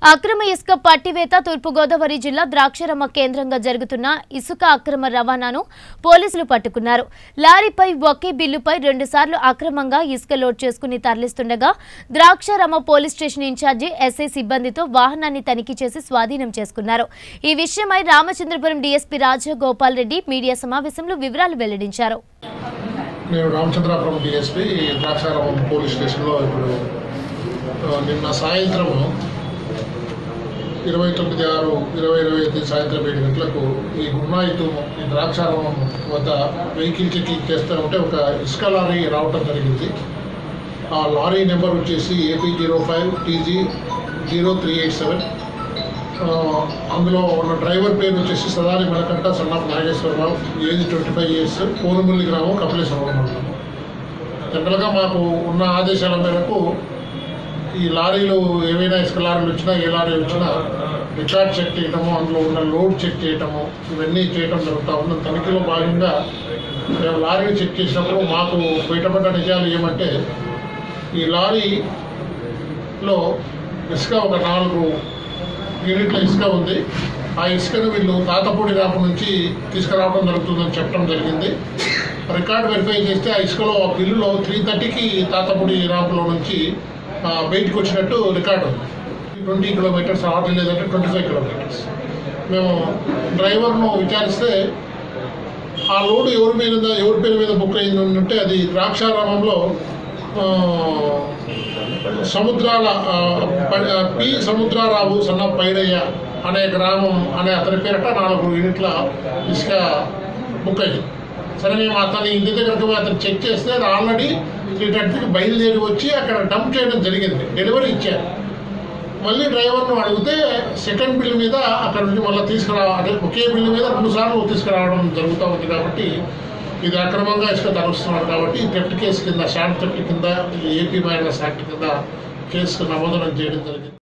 అక్రమ ఇసుక పట్టివేత తూర్పుగోదావరి జిల్లా ద్రాక్షరమ్మ కేంద్రంగా జరుగుతున్న ఇసుక అక్రమ రవాణాను పోలీసులు పట్టుకున్నారు లారీపై ఒకే బిల్లుపై రెండుసార్లు అక్రమంగా ఇసుక లోడ్ చేసుకుని తరలిస్తుండగా Draksharama police station in charge SI సిబ్బందితో వాహనాన్ని తనిఖీ చేసి స్వాధీనం చేసుకున్నారు ఈ విషయమై రామచంద్రపురం డీఎస్పీ రాజగోపాల్ రెడ్డి మీడియా సమావేశంలో వివరాలు వెల్లడించారు నేను రామచంద్రాపురం డిఎస్పి ద్రాక్షారామం పోలీస్ స్టేషన్లో ఇప్పుడు ఆ, నిన్న సాయంత్రం ఇరవై తొమ్మిది ఆరు ఇరవై ఇరవై ఐదు సాయంత్రం ఏడు గంటలకు ఈ గున్నాయితు ఈ ద్రాక్షారామం వద్ద వెహికల్ చెకింగ్ చేస్తూ ఉంటే ఒక ఇసుక లారీ రావటం జరిగింది ఆ లారీ నెంబర్ వచ్చేసి AP zero five TG zero three eight seven అందులో ఉన్న డ్రైవర్ పేరు వచ్చేసి Sadari Manikanta son of Nageswararao age twenty five years Konumalli గ్రామం కపిలేశ్వరం మండలం జనరల్గా మాకు ఉన్న ఆదేశాల మేరకు ఈ లారీలు ఏవైనా ఇసుక లారీలు వచ్చినా ఏ లారీ వచ్చినా రికార్డ్ చెక్ చేయటము అందులో ఉన్న లోడ్ చెక్ చేయటము ఇవన్నీ చేయటం జరుగుతూ ఉంది తనిఖీలో భాగంగా మేము లారీని చెక్ చేసినప్పుడు మాకు బయటపడ్డ నిజాలు ఏమంటే ఈ లారీలో ఇసుక ఒక నాలుగు యూనిట్ల ఇసుక ఉంది ఆ ఇసుకను వీళ్ళు తాతపూడి రాపు నుంచి తీసుకురావడం జరుగుతుందని చెప్పడం జరిగింది రికార్డ్ వెరిఫై చేస్తే ఆ ఇసుకలో ఆ బిల్లులో త్రీ థర్టీకి తాతపూడి రాపులో నుంచి ఆ, బయటకు వచ్చినట్టు రికార్డు ఉంది ట్వంటీ కిలోమీటర్స్ ఆర్డర్ లేదంటే ట్వంటీ ఫైవ్ కిలోమీటర్స్ మేము డ్రైవర్ను విచారిస్తే ఆ లోడ్ ఎవరి మీద ఉందా ఎవరి పేరు మీద బుక్ అయింది అని అంటే అది ద్రాక్షారామంలో ఆ, సముద్రాల ఆ, ప- ఆ, పి సముద్రారావు సన్న పైడయ్య అనే గ్రామం అనే అతని పేరట నాలుగు యూనిట్ల ఇసుక బుక్ అయింది సరే మేము అతని ఇంటి దగ్గరకు పోయి అతను చెక్ చేస్తే అది ఆల్రెడీ త్రీ థర్టీకి బయలుదేరి వచ్చి అక్కడ డంప్ చేయడం జరిగింది డెలివరీ ఇచ్చారు మళ్ళీ డ్రైవర్ను అడిగితే సెకండ్ బిల్ మీద అక్కడ నుంచి మళ్ళీ తీసుకురా అంటే ఒకే బిల్లు మీద రెండు సార్లు తీసుకురావడం జరుగుతూ ఉంది కాబట్టి ఇది అక్రమంగా ఇసుక తరలిస్తున్నారు కాబట్టి థెఫ్ట్ కేసు కింద షార్ట్ థెఫ్ట్ కింద ఏపీ మైనస్ యాక్ట్ కింద కేసు నమోదనం చేయడం జరిగింది